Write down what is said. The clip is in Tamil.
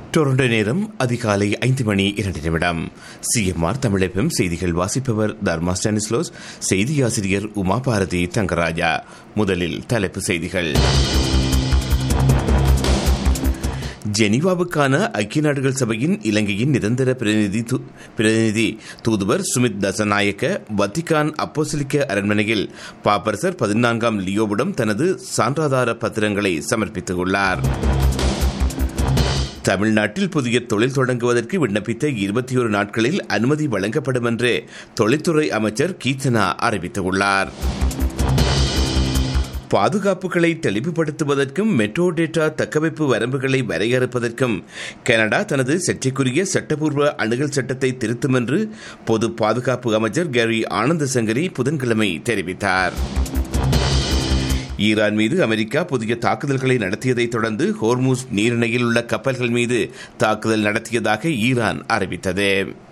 டொரண்டோ நேரம் அதிகாலை ஐந்து மணி இரண்டு நிமிடம் சிஎம்ஆர் தமிழகம் செய்திகள் வாசிப்பவர் தர்மா ஸ்டானிஸ்லோஸ் செய்தி ஆசிரியர் உமா பாரதி தங்கராஜா முதலில் தலைப்பு செய்திகள் ஜெனீவாவுக்கான ஐக்கிய நாடுகள் சபையின் இலங்கையின் நிரந்தர பிரதிநிதி து- பிரதிநிதி தூதுவர் சுமித் தசநாயக்க வத்திகான் அப்போசலிக்க அரண்மனையில் பாப்பரசர் பதினான்காம் லியோவிடம் தனது சான்றாதார பத்திரங்களை சமர்ப்பித்துள்ளார் தமிழ்நாட்டில் புதிய தொழில் தொடங்குவதற்கு விண்ணப்பித்த இருபத்தி ஒரு நாட்களில் அனுமதி வழங்கப்படும் என்று தொழில்துறை அமைச்சர் கீர்த்தனா அறிவித்துள்ளார் பாதுகாப்புகளை தெளிவுபடுத்துவதற்கும் மெட்ரோ டேட்டா தக்கவைப்பு வரம்புகளை வரையறுப்பதற்கும் கனடா தனது சர்ச்சைக்குரிய சட்டப்பூர்வ அணுகல் சட்டத்தை திருத்தும் என்று பொது பாதுகாப்பு அமைச்சர் கேரி ஆனந்த சங்கரி புதன்கிழமை தெரிவித்தார் ஈரான் மீது அமெரிக்கா புதிய தாக்குதல்களை நடத்தியதைத் தொடர்ந்து ஹோர்மூஸ் நீரிணையில் உள்ள கப்பல்கள் மீது தாக்குதல் நடத்தியதாக ஈரான் அறிவித்தது